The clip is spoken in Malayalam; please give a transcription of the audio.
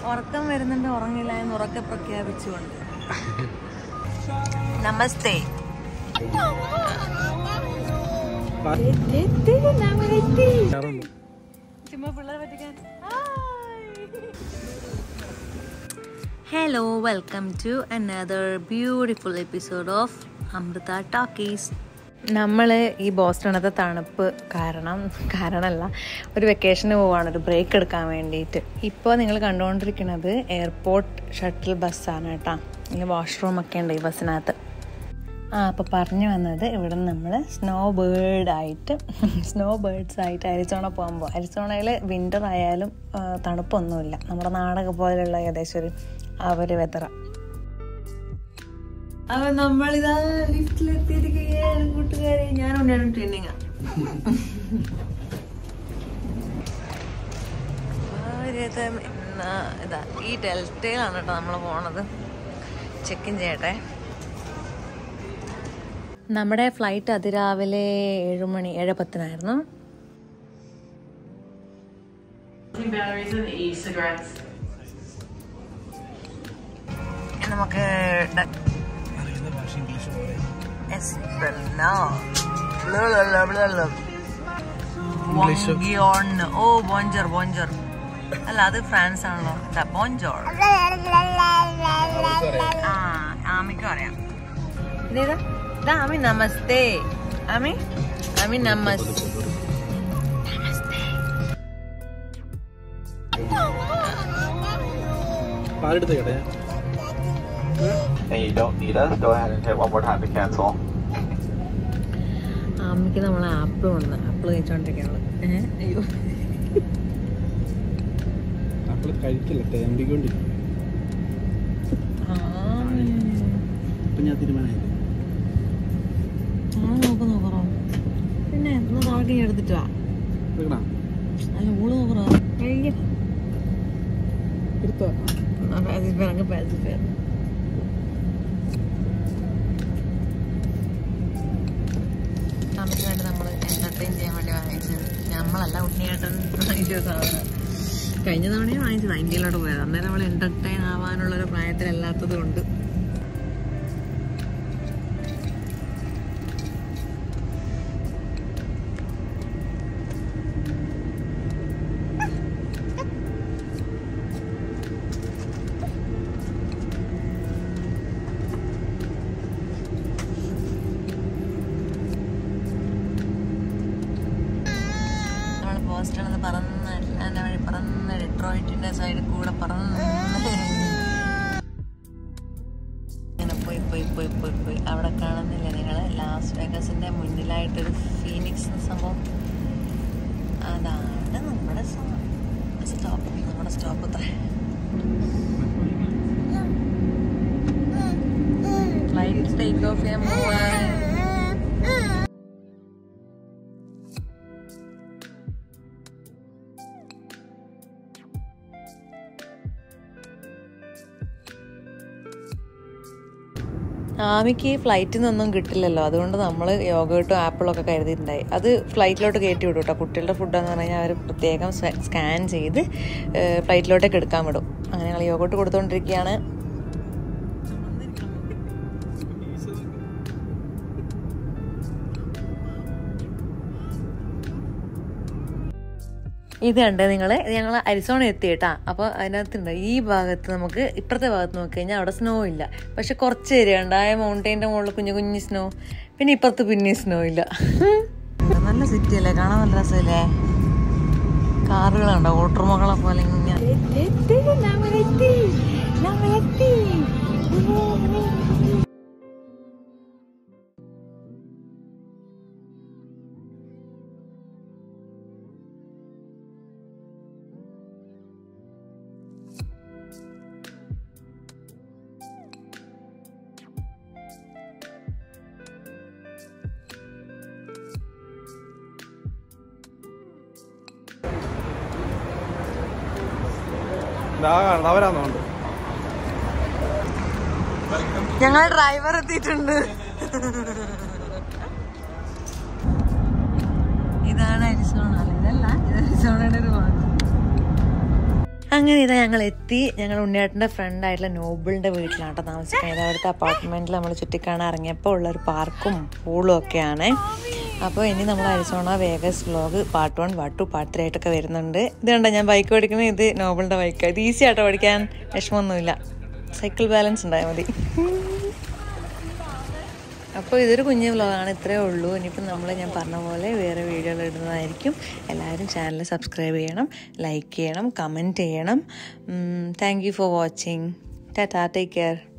ഉറക്കം വരുന്നുണ്ട് ഉറങ്ങില്ല എന്ന് ഉറക്കെ പ്രഖ്യാപിച്ചുകൊണ്ട് നമസ്തേ ചുമ്മാ പിള്ളേരെ പറ്റിക്കാൻ hello welcome to another beautiful episode of Amrita talkies നമ്മൾ ഈ ബോസ്റ്റണത്തെ തണുപ്പ് കാരണം കാരണമല്ല ഒരു വെക്കേഷന് പോവാണ് ഒരു ബ്രേക്ക് എടുക്കാൻ വേണ്ടിയിട്ട് ഇപ്പോൾ നിങ്ങൾ കണ്ടുകൊണ്ടിരിക്കുന്നത് എയർപോർട്ട് ഷട്ടിൽ ബസ്സാണ് കേട്ടോ ഇങ്ങനെ വാഷ്റൂം ഒക്കെ ഉണ്ട് ഈ ബസ്സിനകത്ത് ആ അപ്പോൾ പറഞ്ഞു വന്നത് ഇവിടെ നമ്മൾ സ്നോ ബേർഡ് ആയിട്ട് സ്നോ ബേർഡ്സ് ആയിട്ട് അരിസോണ പോകുമ്പോൾ അരിസോണയിൽ വിൻ്റർ ആയാലും ആ, തണുപ്പൊന്നുമില്ല നമ്മുടെ നാടൊക്കെ പോലെയുള്ള ഏകദേശം ഒരു ആ ഒരു വെതറ അപ്പൊ നമ്മളിതാ ലിഫ്റ്റിലെത്തിയിരിക്കുകയാണ് കൂട്ടുകാരെ ഞാൻ ഉണ്ടായിരുന്നു ട്രെയിനിങ് ഇതാ ഈ ഡെൽറ്റയിലാണ് കേട്ടോ നമ്മൾ പോണത് ചെക്ക് ഇൻ ചെയ്യട്ടെ നമ്മുടെ ഫ്ലൈറ്റ് അതിരാവിലെ ഏഴ് മണി ഏഴ് പത്തിനായിരുന്നു batteries and e-cigarettes. നമുക്ക് ഡ- Espelna. ബ്ലബ്ലബ്ലബ്ലബ്. ബോങ്കിയോൺ. ഓ ബോഞ്ചർ ബോഞ്ചർ അല്ല അത് ഫ്രാൻസ് ആണല്ലോ ഇതാ ബോഞ്ചോർ ആ ആമിക്കും അറിയാം ഇതേതാ ഇതാ ആമി നമസ്തേ ആമി ആമി നമസ് പാലെടുത്ത് കേട്ടെ and you don't need us, go ahead and hit one more time to cancel. ആമിക്ക് നമ്മളെ ആപ്പിൾ ഉണ്ട് ആപ്പിൾ കഴിച്ചോണ്ടിരിക്കുകയാണ് ഏഹ് അയ്യോ അപ്പോൾ കഴിക്കില്ല തേമ്പിക്കൊണ്ടിരിക്കും ആമി. ഇപ്പൊ ഞാൻ തീരുമാനമായില്ലേ ആ നോക്ക് നോക്കറോ പിന്നെ ഒന്ന് താഴേക്ക് എടുത്തിട്ട് വാ എടുക്കണോ അല്ല ഊള് നോക്കറോ കഴിക്കാം എടുത്തോ പാസിഫയർ അങ്ങ് പാസിഫയർ നമുക്ക് വേണ്ടി നമ്മൾ എന്റർടൈൻ ചെയ്യാൻ വേണ്ടി വാങ്ങിച്ചത് നമ്മളല്ല ഉണ്ണിയേട്ടൻ വാങ്ങിച്ച സാധനം കഴിഞ്ഞ തവണയും വാങ്ങിച്ചത് ഇന്ത്യയിലോട്ട് പോയത് അന്നേരം നമ്മൾ എന്റർടൈൻ ആവാനുള്ള ഒരു പ്രായത്തിലല്ലാത്തത് കൊണ്ട് നമ്മൾ പോസ്റ്ററിൽ നിന്ന് പറന്ന് അല്ലാൻ്റെ വഴി പറന്ന് ഡെട്രോയിറ്റിന്റെ സൈഡിൽ കൂടെ പറന്ന് ഇങ്ങനെ പോയി പോയി പോയി പോയി പോയി അവിടെ കാണുന്നില്ല നിങ്ങൾ ലാസ് വേഗസിന്റെ മുന്നിലായിട്ടൊരു ഫീനിക്സ് എന്ന സംഭവം അതാണ് നമ്മുടെ സ്റ്റോപ്പ് നമ്മുടെ സ്റ്റോപ്പ് അത്ര ഫ്ലൈറ്റ് ടേക്ക് ഓഫ് ചെയ്യാൻ പോവാണ് ആമിക്ക് ഫ്ലൈറ്റിൽ നിന്നൊന്നും കിട്ടില്ലല്ലോ അതുകൊണ്ട് നമ്മൾ യോഗട്ടും ആപ്പിളും ഒക്കെ കരുതിയിട്ടുണ്ടായി അത് ഫ്ലൈറ്റിലോട്ട് കയറ്റി വിടും കേട്ടോ കുട്ടികളുടെ ഫുഡെന്ന് പറഞ്ഞു കഴിഞ്ഞാൽ അവർ പ്രത്യേകം സ്കാൻ ചെയ്ത് ഫ്ലൈറ്റിലോട്ടേക്ക് എടുക്കാൻ വിടും അങ്ങനെ ഞങ്ങൾ യോഗട്ട് കൊടുത്തുകൊണ്ടിരിക്കുകയാണ് ഇത് കണ്ട് നിങ്ങൾ ഞങ്ങൾ അരിസോണ എത്തി കേട്ടാ അപ്പോൾ അതിനകത്തുണ്ട് ഈ ഭാഗത്ത് നമുക്ക് ഇപ്പുറത്തെ ഭാഗത്ത് നോക്കി കഴിഞ്ഞാൽ അവിടെ സ്നോ ഇല്ല പക്ഷെ കുറച്ച് ഏരിയ ഉണ്ട് ആ മൗണ്ടൈൻ്റെ മുകളിൽ കുഞ്ഞു കുഞ്ഞു സ്നോ പിന്നെ ഇപ്പുറത്ത് പിന്നെ സ്നോ ഇല്ല നല്ല സിറ്റി അല്ലേ കാണാൻ നല്ല രസമല്ലേ കാറുകളുണ്ടോ ഓട്ടർമകളെ പോലെ ഇങ്ങനെ അവരാന്നോണ്ട് ഞങ്ങൾ ഡ്രൈവർ എത്തിയിട്ടുണ്ട് ഇതാണ് അരിസോണ അല്ല ഇതല്ല ഇത് അരിസോണയുടെ ഒരു ഭാഗം അങ്ങനെ ഇതാ ഞങ്ങൾ എത്തി ഞങ്ങൾ ഉണ്ണിയേട്ടൻ്റെ ഫ്രണ്ടായിട്ടുള്ള നോബിളിൻ്റെ വീട്ടിലാണ് കേട്ടോ താമസിക്കുന്നത് അവിടുത്തെ അപ്പാർട്ട്മെൻറ്റിൽ നമ്മൾ ചുറ്റിക്കാണാൻ ഇറങ്ങിയപ്പോൾ ഉള്ളൊരു പാർക്കും പൂളും ഒക്കെയാണ് അപ്പോൾ ഇനി നമ്മൾ Arizona Vegas vlog part one part two part three ആയിട്ടൊക്കെ വരുന്നുണ്ട് ഇത് കണ്ടോ ഞാൻ ബൈക്ക് ഓടിക്കുന്നത് ഇത് നോബിളിൻ്റെ ബൈക്ക് ഇത് ഈസി ആട്ടോ ഓടിക്കാൻ വിഷമമൊന്നുമില്ല സൈക്കിൾ ബാലൻസ് ഉണ്ടായാൽ മതി അപ്പോൾ ഇതൊരു കുഞ്ഞു വ്ലോഗാണ് ഇത്രയേ ഉള്ളൂ ഇനിയിപ്പം നമ്മൾ ഞാൻ പറഞ്ഞ പോലെ വേറെ വീഡിയോകൾ ഇടുന്നതായിരിക്കും എല്ലാവരും ചാനൽ സബ്സ്ക്രൈബ് ചെയ്യണം ലൈക്ക് ചെയ്യണം കമൻറ്റ് ചെയ്യണം താങ്ക് യു ഫോർ വാച്ചിങ് ടാറ്റാ ടേക്ക് കെയർ